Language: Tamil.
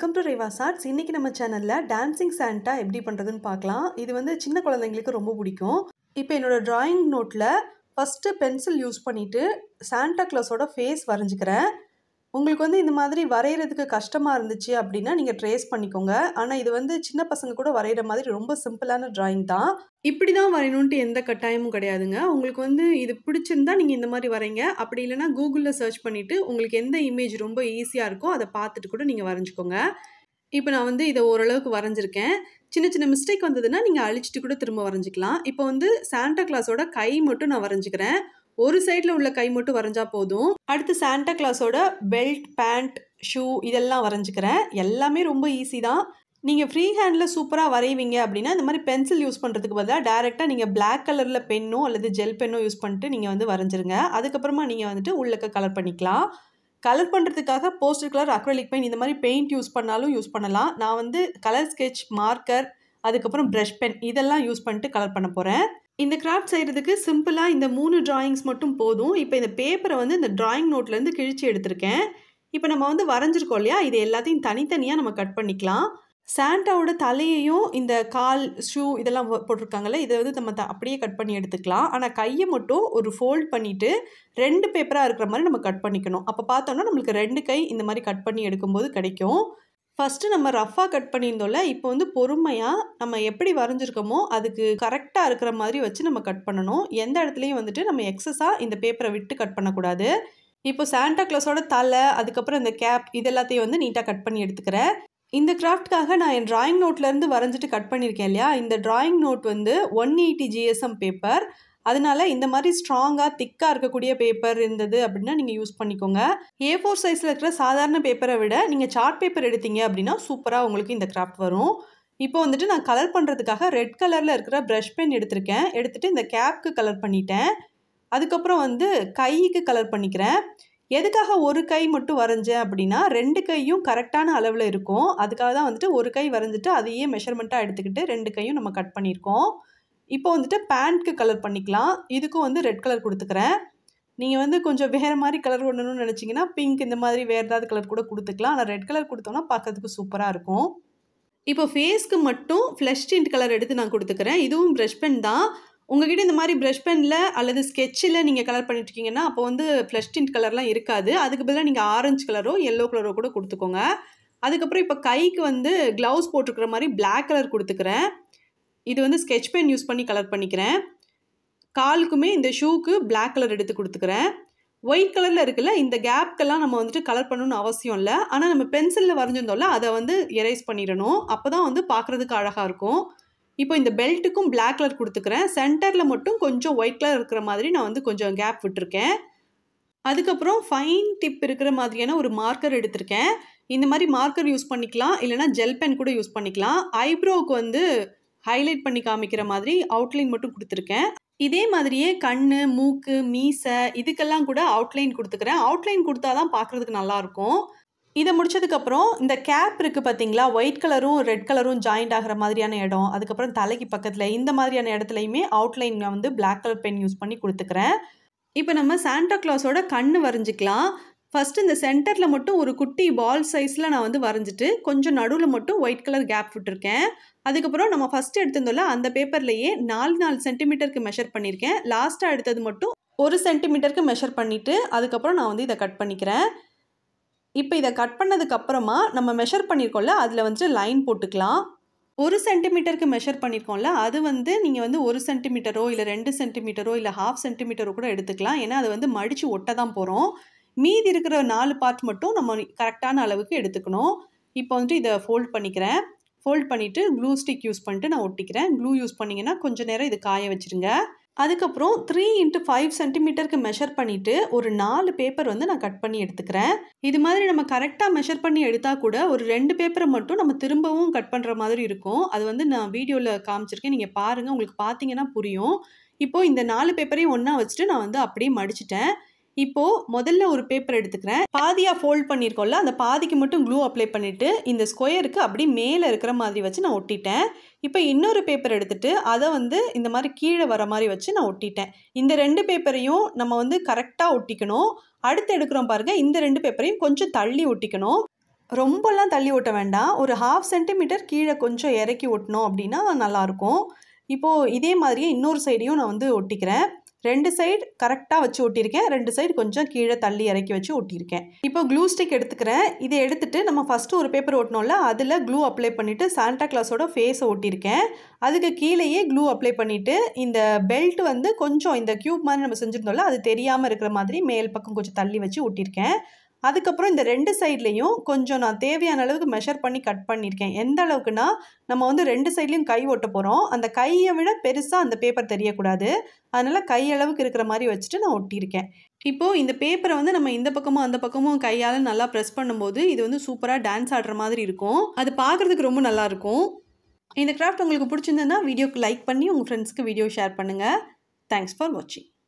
வெல்கம் டு ரேவாஸ் ஆர்ட்ஸ் இன்றைக்கி நம்ம சேனலில் டான்சிங் சாண்டா எப்படி பண்ணுறதுன்னு பார்க்கலாம் இது வந்து சின்ன குழந்தைங்களுக்கு ரொம்ப பிடிக்கும் இப்போ என்னோடய drawing note first pencil use பண்ணிவிட்டு சாண்டா கிளாஸோட ஃபேஸ் வரைஞ்சிக்கிறேன் உங்களுக்கு வந்து இந்த மாதிரி வரைகிறதுக்கு கஷ்டமாக இருந்துச்சு அப்படின்னா நீங்கள் ட்ரேஸ் பண்ணிக்கோங்க ஆனால் இது வந்து சின்ன பசங்க கூட வரைகிற மாதிரி ரொம்ப சிம்பிளான டிராயிங் தான் இப்படி தான் வரையணுன்ட்டு எந்த கட்டாயமும் கிடையாதுங்க உங்களுக்கு வந்து இது பிடிச்சிருந்தா நீங்கள் இந்த மாதிரி வரைங்க அப்படி இல்லைனா கூகுளில் சர்ச் பண்ணிவிட்டு உங்களுக்கு எந்த இமேஜ் ரொம்ப ஈஸியாக இருக்கோ அதை பார்த்துட்டு கூட நீங்கள் வரைஞ்சிக்கோங்க இப்போ நான் வந்து இதை ஓரளவுக்கு வரைஞ்சிருக்கேன் சின்ன சின்ன மிஸ்டேக் வந்ததுன்னா நீங்கள் அழிச்சிட்டு கூட திரும்ப வரைஞ்சிக்கலாம் இப்போ வந்து சாண்டா கிளாஸோட கை மட்டும் நான் வரைஞ்சிக்கிறேன் ஒரு சைடில் உள்ள கை மட்டும் வரைஞ்சா போதும் அடுத்து சாண்டா கிளாஸோட பெல்ட் பேண்ட் ஷூ இதெல்லாம் வரைஞ்சிக்கிறேன் எல்லாமே ரொம்ப ஈஸி தான் நீங்கள் ஃப்ரீ ஹேண்டில் சூப்பராக வரைவீங்க அப்படின்னா இந்த மாதிரி பென்சில் யூஸ் பண்ணுறதுக்கு பதிலாக டேரெக்டாக நீங்கள் பிளாக் கலரில் பென்னோ அல்லது ஜெல் பென்னோ யூஸ் பண்ணிட்டு நீங்கள் வந்து வரைஞ்சிருங்க அதுக்கப்புறமா நீங்கள் வந்துட்டு உள்ளக்க கலர் பண்ணிக்கலாம் கலர் பண்ணுறதுக்காக போஸ்டர் கலர் அக்ரலிக் பெயிண்ட் இந்த மாதிரி பெயிண்ட் யூஸ் பண்ணாலும் யூஸ் பண்ணலாம் நான் வந்து கலர் ஸ்கெட்ச் மார்க்கர் அதுக்கப்புறம் ப்ரஷ் பென் இதெல்லாம் யூஸ் பண்ணிட்டு கலர் பண்ண போகிறேன் இந்த கிராஃப்ட் செய்கிறதுக்கு சிம்பிளாக இந்த மூணு ட்ராயிங்ஸ் மட்டும் போதும் இப்போ இந்த பேப்பரை வந்து இந்த ட்ராயிங் நோட்லேருந்து கிழிச்சு எடுத்திருக்கேன் இப்போ நம்ம வந்து வரைஞ்சிருக்கோம் இல்லையா இது எல்லாத்தையும் தனித்தனியாக நம்ம கட் பண்ணிக்கலாம் சாண்டாவோட தலையையும் இந்த கால் ஷூ இதெல்லாம் போட்டிருக்காங்கல்ல இதை வந்து நம்ம த அப்படியே கட் பண்ணி எடுத்துக்கலாம் ஆனால் கையை மட்டும் ஒரு ஃபோல்ட் பண்ணிவிட்டு ரெண்டு பேப்பராக இருக்கிற மாதிரி நம்ம கட் பண்ணிக்கணும் அப்போ பார்த்தோம்னா நம்மளுக்கு ரெண்டு கை இந்த மாதிரி கட் பண்ணி எடுக்கும்போது கிடைக்கும் ஃபஸ்ட்டு நம்ம ரஃப்பாக கட் பண்ணியிருந்தோம்ல இப்போ வந்து பொறுமையாக நம்ம எப்படி வரைஞ்சிருக்கோமோ அதுக்கு கரெக்டாக இருக்கிற மாதிரி வச்சு நம்ம கட் பண்ணணும் எந்த இடத்துலையும் வந்துட்டு நம்ம எக்ஸஸாக இந்த பேப்பரை விட்டு கட் பண்ணக்கூடாது இப்போ சாண்டா கிளாஸோட தலை அதுக்கப்புறம் இந்த கேப் இது எல்லாத்தையும் வந்து நீட்டாக கட் பண்ணி எடுத்துக்கிறேன் இந்த கிராஃப்ட்காக நான் என் ட்ராயிங் நோட்லேருந்து வரைஞ்சிட்டு கட் பண்ணியிருக்கேன் இல்லையா இந்த ட்ராயிங் நோட் வந்து ஒன் எயிட்டி ஜிஎஸ்எம் பேப்பர் அதனால இந்த மாதிரி ஸ்ட்ராங்காக திக்காக இருக்கக்கூடிய பேப்பர் இருந்தது அப்படின்னா நீங்கள் யூஸ் பண்ணிக்கோங்க ஏ ஃபோர் சைஸில் இருக்கிற சாதாரண பேப்பரை விட நீங்கள் சார்ட் பேப்பர் எடுத்தீங்க அப்படின்னா சூப்பராக உங்களுக்கு இந்த கிராஃப்ட் வரும் இப்போ வந்துட்டு நான் கலர் பண்ணுறதுக்காக ரெட் கலரில் இருக்கிற ப்ரஷ் பென் எடுத்திருக்கேன் எடுத்துகிட்டு இந்த கேப்க்கு கலர் பண்ணிட்டேன் அதுக்கப்புறம் வந்து கைக்கு கலர் பண்ணிக்கிறேன் எதுக்காக ஒரு கை மட்டும் வரைஞ்சேன் அப்படின்னா ரெண்டு கையும் கரெக்டான அளவில் இருக்கும் அதுக்காக தான் வந்துட்டு ஒரு கை வரைஞ்சிட்டு அதையே மெஷர்மெண்ட்டாக எடுத்துக்கிட்டு ரெண்டு கையும் நம்ம கட் பண்ணியிருக்கோம் இப்போ வந்துட்டு பேண்ட்க்கு கலர் பண்ணிக்கலாம் இதுக்கும் வந்து ரெட் கலர் கொடுத்துக்கிறேன் நீங்கள் வந்து கொஞ்சம் வேறு மாதிரி கலர் கொண்டணும்னு நினச்சிங்கன்னா பிங்க் இந்த மாதிரி வேறு ஏதாவது கலர் கூட கொடுத்துக்கலாம் ஆனால் ரெட் கலர் கொடுத்தோன்னா பார்க்கறதுக்கு சூப்பராக இருக்கும் இப்போ ஃபேஸ்க்கு மட்டும் ஃப்ளஷ் டிண்ட் கலர் எடுத்து நான் கொடுத்துக்கிறேன் இதுவும் ப்ரஷ் பென் தான் உங்ககிட்ட இந்த மாதிரி ப்ரஷ் பெனில் அல்லது ஸ்கெட்சில் நீங்கள் கலர் பண்ணிட்டுருக்கீங்கன்னா அப்போ வந்து ஃப்ளஷ் டிண்ட் கலர்லாம் இருக்காது அதுக்கு பதிலாக நீங்கள் ஆரஞ்சு கலரோ எல்லோ கலரோ கூட கொடுத்துக்கோங்க அதுக்கப்புறம் இப்போ கைக்கு வந்து க்ளவுஸ் போட்டிருக்கிற மாதிரி பிளாக் கலர் கொடுத்துக்கிறேன் இது வந்து ஸ்கெட்ச் பென் யூஸ் பண்ணி கலர் பண்ணிக்கிறேன் காலுக்குமே இந்த ஷூக்கு பிளாக் கலர் எடுத்து கொடுத்துக்கிறேன் ஒயிட் கலரில் இருக்குல்ல இந்த கேப்க்கெல்லாம் நம்ம வந்துட்டு கலர் பண்ணணும்னு அவசியம் இல்லை ஆனால் நம்ம பென்சிலில் வரைஞ்சிருந்தோம்ல அதை வந்து எரேஸ் பண்ணிடணும் அப்போ தான் வந்து பார்க்குறதுக்கு அழகாக இருக்கும் இப்போ இந்த பெல்ட்டுக்கும் பிளாக் கலர் கொடுத்துக்கிறேன் சென்டரில் மட்டும் கொஞ்சம் ஒயிட் கலர் இருக்கிற மாதிரி நான் வந்து கொஞ்சம் கேப் விட்டுருக்கேன் அதுக்கப்புறம் ஃபைன் டிப் இருக்கிற மாதிரியான ஒரு மார்க்கர் எடுத்திருக்கேன் இந்த மாதிரி மார்க்கர் யூஸ் பண்ணிக்கலாம் இல்லைனா ஜெல் பென் கூட யூஸ் பண்ணிக்கலாம் ஐப்ரோவுக்கு வந்து ஹைலைட் பண்ணி காமிக்கிற மாதிரி அவுட்லைன் மட்டும் கொடுத்துருக்கேன் இதே மாதிரியே கண் மூக்கு மீசை இதுக்கெல்லாம் கூட அவுட்லைன் கொடுத்துக்கிறேன் அவுட்லைன் கொடுத்தா தான் பார்க்குறதுக்கு நல்லாயிருக்கும் இதை முடிச்சதுக்கப்புறம் இந்த கேப் இருக்குது பார்த்தீங்களா ஒயிட் கலரும் ரெட் கலரும் ஜாயிண்ட் ஆகிற மாதிரியான இடம் அதுக்கப்புறம் தலைக்கு பக்கத்தில் இந்த மாதிரியான இடத்துலையுமே அவுட்லைன் நான் வந்து பிளாக் கலர் பென் யூஸ் பண்ணி கொடுத்துக்கிறேன் இப்போ நம்ம சாண்டா கிளாஸோட கண் வரைஞ்சிக்கலாம் ஃபஸ்ட்டு இந்த சென்டரில் மட்டும் ஒரு குட்டி பால் சைஸில் நான் வந்து வரைஞ்சிட்டு கொஞ்சம் நடுவில் மட்டும் ஒயிட் கலர் கேப் விட்டுருக்கேன் அதுக்கப்புறம் நம்ம ஃபஸ்ட்டு எடுத்திருந்தோம்ல அந்த பேப்பர்லேயே நாலு நாலு சென்டிமீட்டருக்கு மெஷர் பண்ணியிருக்கேன் லாஸ்ட்டாக எடுத்தது மட்டும் ஒரு சென்டிமீட்டருக்கு மெஷர் பண்ணிவிட்டு அதுக்கப்புறம் நான் வந்து இதை கட் பண்ணிக்கிறேன் இப்போ இதை கட் பண்ணதுக்கப்புறமா நம்ம மெஷர் பண்ணியிருக்கோம்ல அதில் வந்துட்டு லைன் போட்டுக்கலாம் ஒரு சென்டிமீட்டருக்கு மெஷர் பண்ணியிருக்கோம்ல அது வந்து நீங்கள் வந்து ஒரு சென்டிமீட்டரோ இல்லை ரெண்டு சென்டிமீட்டரோ இல்லை ஹாஃப் சென்டிமீட்டரோ கூட எடுத்துக்கலாம் ஏன்னா அது வந்து மடித்து ஒட்ட தான் போகிறோம் மீதி இருக்கிற நாலு பார்ட் மட்டும் நம்ம கரெக்டான அளவுக்கு எடுத்துக்கணும் இப்போ வந்துட்டு இதை ஃபோல்ட் பண்ணிக்கிறேன் ஃபோல்ட் பண்ணிவிட்டு க்ளூ ஸ்டிக் யூஸ் பண்ணிட்டு நான் ஒட்டிக்கிறேன் க்ளூ யூஸ் பண்ணிங்கன்னா கொஞ்சம் நேரம் இது காய வச்சுருங்க அதுக்கப்புறம் த்ரீ இன்ட்டு ஃபைவ் சென்டிமீட்டருக்கு மெஷர் பண்ணிவிட்டு ஒரு நாலு பேப்பர் வந்து நான் கட் பண்ணி எடுத்துக்கிறேன் இது மாதிரி நம்ம கரெக்டாக மெஷர் பண்ணி எடுத்தால் கூட ஒரு ரெண்டு பேப்பரை மட்டும் நம்ம திரும்பவும் கட் பண்ணுற மாதிரி இருக்கும் அது வந்து நான் வீடியோவில் காமிச்சிருக்கேன் நீங்கள் பாருங்கள் உங்களுக்கு பார்த்தீங்கன்னா புரியும் இப்போது இந்த நாலு பேப்பரையும் ஒன்றா வச்சுட்டு நான் வந்து அப்படியே மடிச்சிட்டேன் இப்போது முதல்ல ஒரு பேப்பர் எடுத்துக்கிறேன் பாதியாக ஃபோல்ட் பண்ணியிருக்கோம்ல அந்த பாதிக்கு மட்டும் க்ளூ அப்ளை பண்ணிவிட்டு இந்த ஸ்கொயருக்கு அப்படியே மேலே இருக்கிற மாதிரி வச்சு நான் ஒட்டிட்டேன் இப்போ இன்னொரு பேப்பர் எடுத்துகிட்டு அதை வந்து இந்த மாதிரி கீழே வர மாதிரி வச்சு நான் ஒட்டிட்டேன் இந்த ரெண்டு பேப்பரையும் நம்ம வந்து கரெக்டாக ஒட்டிக்கணும் அடுத்து எடுக்கிறோம் பாருங்கள் இந்த ரெண்டு பேப்பரையும் கொஞ்சம் தள்ளி ஒட்டிக்கணும் ரொம்பலாம் தள்ளி ஒட்ட வேண்டாம் ஒரு ஹாஃப் சென்டிமீட்டர் கீழே கொஞ்சம் இறக்கி ஒட்டினோம் அப்படின்னா நல்லாயிருக்கும் இப்போது இதே மாதிரியே இன்னொரு சைடையும் நான் வந்து ஒட்டிக்கிறேன் ரெண்டு சைடு கரெக்டாக வச்சு ஒட்டியிருக்கேன் ரெண்டு சைடு கொஞ்சம் கீழே தள்ளி இறக்கி வச்சு ஒட்டியிருக்கேன் இப்போ க்ளூ ஸ்டிக் எடுத்துக்கிறேன் இதை எடுத்துட்டு நம்ம ஃபஸ்ட்டு ஒரு பேப்பர் ஒட்டினோம்ல அதில் க்ளூ அப்ளை பண்ணிவிட்டு சாண்டா கிளாஸோட ஃபேஸை ஒட்டியிருக்கேன் அதுக்கு கீழேயே க்ளூ அப்ளை பண்ணிவிட்டு இந்த பெல்ட் வந்து கொஞ்சம் இந்த க்யூப் மாதிரி நம்ம செஞ்சுருந்தோம்ல அது தெரியாமல் இருக்கிற மாதிரி மேல் பக்கம் கொஞ்சம் தள்ளி வச்சு ஒட்டியிருக்கேன் அதுக்கப்புறம் இந்த ரெண்டு சைட்லேயும் கொஞ்சம் நான் தேவையான அளவுக்கு மெஷர் பண்ணி கட் பண்ணியிருக்கேன் எந்த அளவுக்குன்னா நம்ம வந்து ரெண்டு சைட்லேயும் கை ஒட்ட போகிறோம் அந்த கையை விட பெருசாக அந்த பேப்பர் தெரியக்கூடாது அதனால் கை அளவுக்கு இருக்கிற மாதிரி வச்சுட்டு நான் ஒட்டியிருக்கேன் இப்போது இந்த பேப்பரை வந்து நம்ம இந்த பக்கமும் அந்த பக்கமும் கையால் நல்லா ப்ரெஸ் பண்ணும்போது இது வந்து சூப்பராக டான்ஸ் ஆடுற மாதிரி இருக்கும் அது பார்க்குறதுக்கு ரொம்ப நல்லாயிருக்கும் இந்த கிராஃப்ட் உங்களுக்கு பிடிச்சிருந்ததுன்னா வீடியோக்கு லைக் பண்ணி உங்கள் ஃப்ரெண்ட்ஸ்க்கு வீடியோ ஷேர் பண்ணுங்கள் தேங்க்ஸ் ஃபார் வாட்சிங்